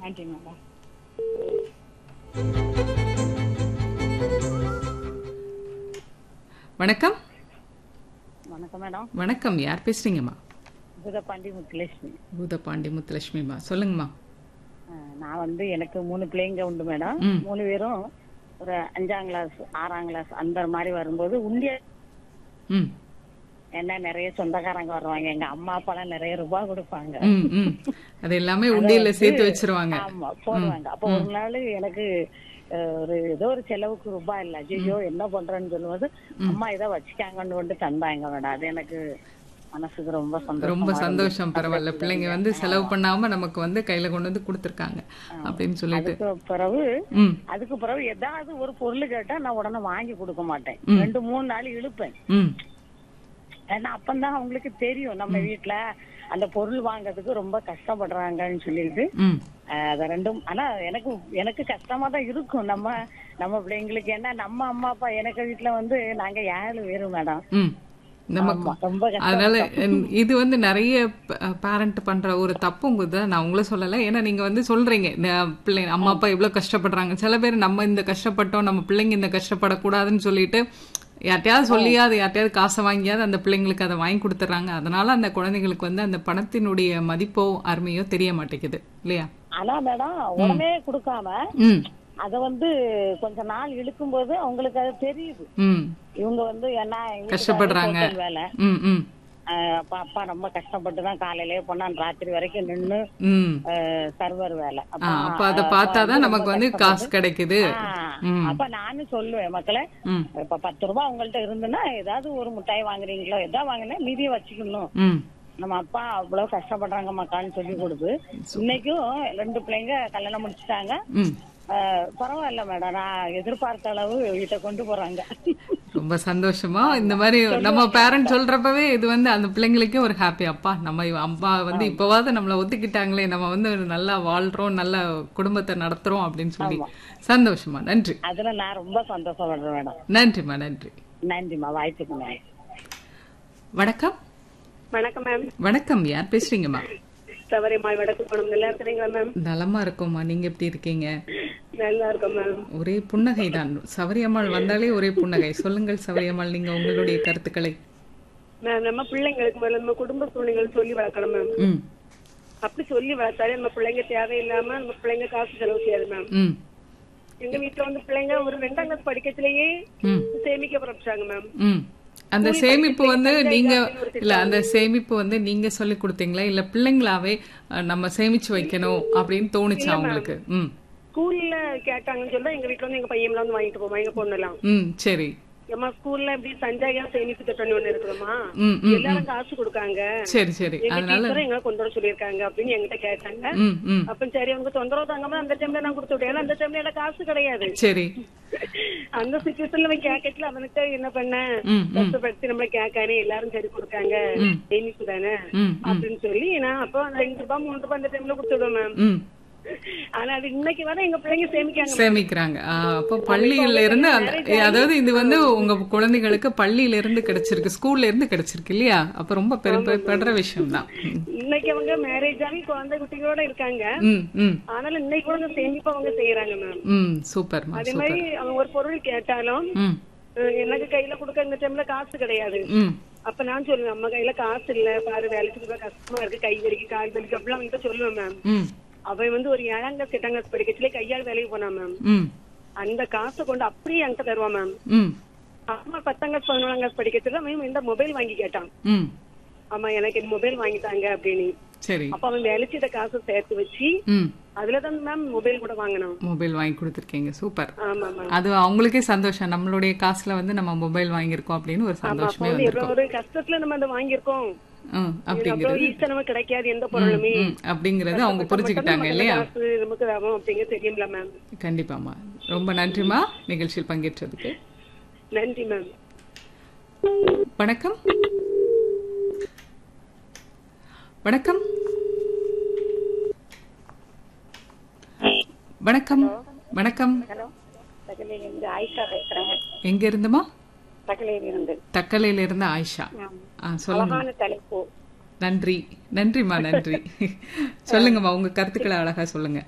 நன்றி மேடம் வணக்கம் வணக்கம் மேடம் வணக்கம் யார் பேசுறீங்கம்மா புதப்பாண்டி முத்துலட்சுமி பூதபாண்டி முத்துலட்சுமிம்மா சொல்லுங்கம்மா அஹ், நான் வந்து எனக்கு மூணு பிள்ளைங்க உண்டு மேடம் ம். மூணு பேரும் ஒரு அஞ்சாம் கிளாஸ் ஆறாம் கிளாஸ் அந்த மாதிரி வரும்போது உண்டிய ம் என்ன நிறைய சொந்தக்காரங்க வருவாங்க எங்க அம்மா அப்பாலாம் நிறைய ரூபாய் கொடுப்பாங்க ம் ம் அது எல்லாமே உண்டியல்ல சேர்த்து வச்சிருவாங்க ஆமா போடுவாங்க அப்போ ஒரு நாள் எனக்கு அஹ், ஒரு ஏதோ ஒரு செலவுக்கு ரூபாய் இல்ல ஐயோ என்ன பண்றேன்னு சொல்லும்போது அம்மா இதை வச்சுக்காங்கன்னு கொண்டு தந்தாங்க மேடம் அது எனக்கு மனசுக்கு ரொம்ப சந்தோஷம் ரொம்ப சந்தோஷம் பரவாயில்ல பிள்ளைங்க வந்து செலவு பண்ணாம நமக்கு வந்து கையில கொண்டு வந்து கொடுத்துருக்காங்க அப்படின்னு சொல்லிட்டு அதுக்கு பிறகு ம் அதுக்கு பிறகு ஏதாவது ஒரு பொருள் கேட்டா நான் உடனே வாங்கி கொடுக்க மாட்டேன் ரெண்டு மூணு நாள் இழுப்பேன் ம் ஏன்னா அப்பந்தான் அவங்களுக்கு தெரியும் நம்ம வீட்ல அந்த பொருள் வாங்குறதுக்கு ரொம்ப கஷ்டப்படுறாங்கன்னு சொல்லிட்டு ம் அஹ், அத ரெண்டும் ஆனா எனக்கு எனக்கு கஷ்டமா தான் இருக்கும் நம்ம நம்ம பிள்ளைங்களுக்கு ஏன்னா நம்ம அம்மா அப்பா எனக்கு வீட்ல வந்து நாங்க ஏழு பேரும் மேடம் ம் நமக்கு ஆமா, ரொம்ப கஷ்டம் அதனால உம், இது வந்து நிறைய பேரண்ட் பண்ற ஒரு தப்புங்குது நான் உங்களை சொல்லல ஏன்னா நீங்க வந்து சொல்றீங்க இந்த பிள்ளை அம்மா அப்பா எவ்வளவு கஷ்டப்படுறாங்க சில பேர் நம்ம இந்த கஷ்டப்பட்டோம் நம்ம பிள்ளைங்க இந்த கஷ்டப்படக்கூடாதுன்னு சொல்லிட்டு யார்ட்டையாவது சொல்லியாவது யார்ட்டையாவது காசை வாங்கியாவது அந்த பிள்ளைங்களுக்கு அதை வாங்கி கொடுத்துறாங்க அதனால அந்த குழந்தைங்களுக்கு வந்து அந்த பணத்தினுடைய மதிப்போ அருமையோ தெரிய மாட்டேங்குது இல்லையா ஆனா மேடம் உடனே கொடுக்காம ம் அத வந்து கொஞ்ச நாள் இழுக்கும் போது அவங்களுக்கு அது தெரியுது ம் இவங்க வந்து என்ன எங்க வீட்டுக்காரரு கஷ்டப்படுறாங்க. hotel வேலை ம் ம் ஆஹ் அப்பா அப்பா ரொம்ப கஷ்டப்பட்டு தான் காலையிலேயே போனான் ராத்திரி வரைக்கும் நின்னு ம் சர்வர் வேலை ஆ, அப்பா, அப்ப அதை ஆஹ் பார்த்தாதான் ரொம்ப நமக்கு வந்து கஷ்டப்பட்டு- காசு கிடைக்குது ஆஹ் ம். அப்ப நானும் சொல்லுவேன் மக்களே ம் இப்ப பத்து ரூபாய் உங்கள்ட்ட இருந்துன்னா ஏதாவது ஒரு மிட்டாய் வாங்குறீங்களோ எதாவது வாங்கினா மீதியை வச்சுக்கணும் ம் நம்ம அப்பா அவ்வளவு கஷ்டப்படுறாங்க மக்கான்னு சொல்லி கொடுத்து இன்னைக்கும் ரெண்டு பிள்ளைங்க கல்யாணம் முடிச்சுட்டாங்க ம் ஆஹ் பரவாயில்ல மேடம் நான் எதிர்பார்த்த அளவு வீட்டை கொண்டு போறாங்க ரொம்ப சந்தோஷமா இந்த மாதிரி நம்ம பேரண்ட் சொல்றப்பவே இது வந்து அந்த பிள்ளைங்களுக்கே ஒரு ஹாப்பி அப்பா நம்ம இவ- அம்மா வந்து இப்பவாவது நம்மள ஒத்துக்கிட்டாங்களே நம்ம வந்து நல்லா வாழ்றோம் நல்ல குடும்பத்தை நடத்துறோம் அப்படின்னு சொல்லி சந்தோஷமா நன்றி அதுல நான் ரொம்ப சந்தோஷப்படுறேன் மேடம் நன்றிம்மா நன்றி நன்றிம்மா வாய்ப்புக்கு மேம் வணக்கம் வணக்கம் மேம் வணக்கம் யார் பேசுறீங்கம்மா சவரிமாள் வடக்கு போனோம் நல்லா இருக்கிறீங்களா மேம் நலமா இருக்கோம்மா நீங்க எப்படி இருக்கீங்க நல்லா இருக்கோம் மேம் ஒரே புன்னகை தான் சவரியம்மாள் வந்தாலே ஒரே புன்னகை சொல்லுங்கள் சவரியம்மாள் நீங்க உங்களுடைய கருத்துக்களை மேம் நம்ம பிள்ளைங்களுக்கு முதல்ல நம்ம குடும்ப சூழ்நிலைகள் சொல்லி வளர்க்கணும் மேம் ம் அப்படி சொல்லி வளர்த்தாலே நம்ம பிள்ளைங்க தேவையில்லாம நம்ம பிள்ளைங்க காசு செலவு செய்யாது மேம் ம் எங்க வீட்டுல வந்து பிள்ளைங்க ஒரு ரெண்டாம் கிளாஸ் படிக்கச்சிலேயே ம் சேமிக்க பரப்பிச்சாங்க மேம் ம் அந்த சேமிப்பு வந்து நீங்க இல்ல அந்த சேமிப்பு வந்து நீங்க சொல்லி கொடுத்தீங்களா இல்ல பிள்ளைங்களாவே அஹ், நம்ம சேமிச்சு வைக்கணும் அப்படின்னு தோணுச்சா உங்களுக்கு ம் ஸ்கூல்ல கேட்டாங்கன்னு சொல்ல எங்க வீட்டுல வந்து எங்க பையன்லாம் வந்து வாங்கிட்டு போமா எங்க பொண்ணுலாம் ம் சரி ஏமா ஸ்கூல்ல இப்படி சஞ்சாயா சேமிப்பு திட்டம்னு ஒண்ணு இருக்குதுமா ம் ம் எல்லாரும் காசு கொடுக்காங்க சரி சரி எங்க அதனால டீச்சரும் எங்களை கொண்டு வர சொல்லியிருக்காங்க அப்படின்னு என்கிட்ட கேட்டாங்க ம் ம் அப்ப சரி அவங்க தொந்தரவு தாங்காம அந்த டைம்ல நான் கொடுத்து விட்டேன் ஏன்னா அந்த டைம்ல எனக்கு காசு கிடையாது சரி அந்த சுச்சுவேஷன்ல அவன் கேக்கெட்ல அவனுக்கு என்ன பண்ண ம் ம் கஷ்டப்படுத்தி நம்மள கேட்கானே எல்லாரும் சரி கொடுக்காங்க ம். சேமிப்பு தானே ம் ம் அப்படின்னு சொல்லி நான் அப்போ ரெண்டு ரூபாய் மூணு ரூபாய் அந்த டைம்ல கொடுத்து விடுவேன் மேம் ம் ஆனா அது இன்னைக்கு வர எங்க பிள்ளைங்க சேமிக்காங்க சேமிக்கிறாங்க ஆ, அப்போ பள்ளியில இருந்து அந்த அதாவது இது வந்து உங்க குழந்தைகளுக்கு பள்ளியில இருந்து கிடைச்சிருக்கு ஸ்கூல்ல இருந்து கிடைச்சிருக்கு இல்லையா அப்ப ரொம்ப பெருமைப்படுற விஷயம் தான் இன்னைக்கு அவங்க மேரேஜ் ஆகி குழந்தை குட்டிகளோட இருக்காங்க ம் ம் ஆனாலும் இன்னைக்கு கூட அந்த சேமிப்பு அவங்க செய்யறாங்க மேம் ம் சூப்பர்மா அதே சூப்பர் மாதிரி அவங்க ஒரு பொருள் கேட்டாலும் ம் அஹ், எனக்கு கையில கொடுக்க இந்த டைம்ல காசு கிடையாது ம் அப்ப நான் சொல்லுவேன் நம்ம கையில காசு இல்ல பாரு வேலைக்கு போக கஷ்டமா இருக்கு கை வலிக்கு கால் வலிக்கு அப்படிலாம் அவன்கிட்ட சொல்லுவேன் மேம் ம் அவன் வந்து ஒரு ஏழாம் கிளாஸ் எட்டாம் கிளாஸ் படிக்கச்சுல கையால் வேலைக்கு போனான் மேம் ம் அந்த காசை கொண்டு அப்படியே என்கிட்ட தருவான் மேம் ம் அம்மா பத்தாம் கிளாஸ் பதினொன்றாம் கிளாஸ் படிக்கச்சுல அவன் இந்த மொபைல் வாங்கி கேட்டான் ம் ஆமா எனக்கு இந்த மொபைல் வாங்கி தாங்க அப்படின்னு சரி அப்ப அவன் வேலைச்சிட்ட காசை சேர்த்து வச்சு ம் அதுலதான் மேம் மொபைல் கூட வாங்கினான் மொபைல் வாங்கி கொடுத்துருக்கீங்க சூப்பர் ஆமா மேம் அது அவங்களுக்கே சந்தோஷம் நம்மளுடைய காசுல வந்து நம்ம மொபைல் வாங்கியிருக்கோம் அப்படின்னு ஒரு ஆமா அப்ப சந்தோஷமே வந்து வந்திருக்கும் எவ்வளவு ஒரு கஷ்டத்துல நம்ம அதை வாங்கியிருக்கோம் ம் அப்படிங்கிறது அவ்வளவு ஈஸியா நமக்கு கிடைக்காது எந்த பொருளுமே ம் அப்படிங்கிறது அவங்க புரிஞ்சுக்கிட்டாங்க நமக்கு இல்லையா காசு நமக்கு லாபம் அப்படிங்கிறது தெரியும்ல மேம் கண்டிப்பாம்மா ரொம்ப நன்றிம்மா நிகழ்ச்சியில் பங்கேற்றதுக்கு நன்றி மேம் வணக்கம் வணக்கம் வணக்கம் வணக்கம் ஹலோ தகலையில இருந்து ஆயிஷா பேசுறேன் எங்க இருந்துமா தகலையில இருந்து தக்கலையில இருந்து ஆயிஷா ஆ, சொல்லுங்க அழகான தலைப்பு நன்றி நன்றிம்மா நன்றி சொல்லுங்கம்மா உங்க கருத்துக்களை அழகா சொல்லுங்க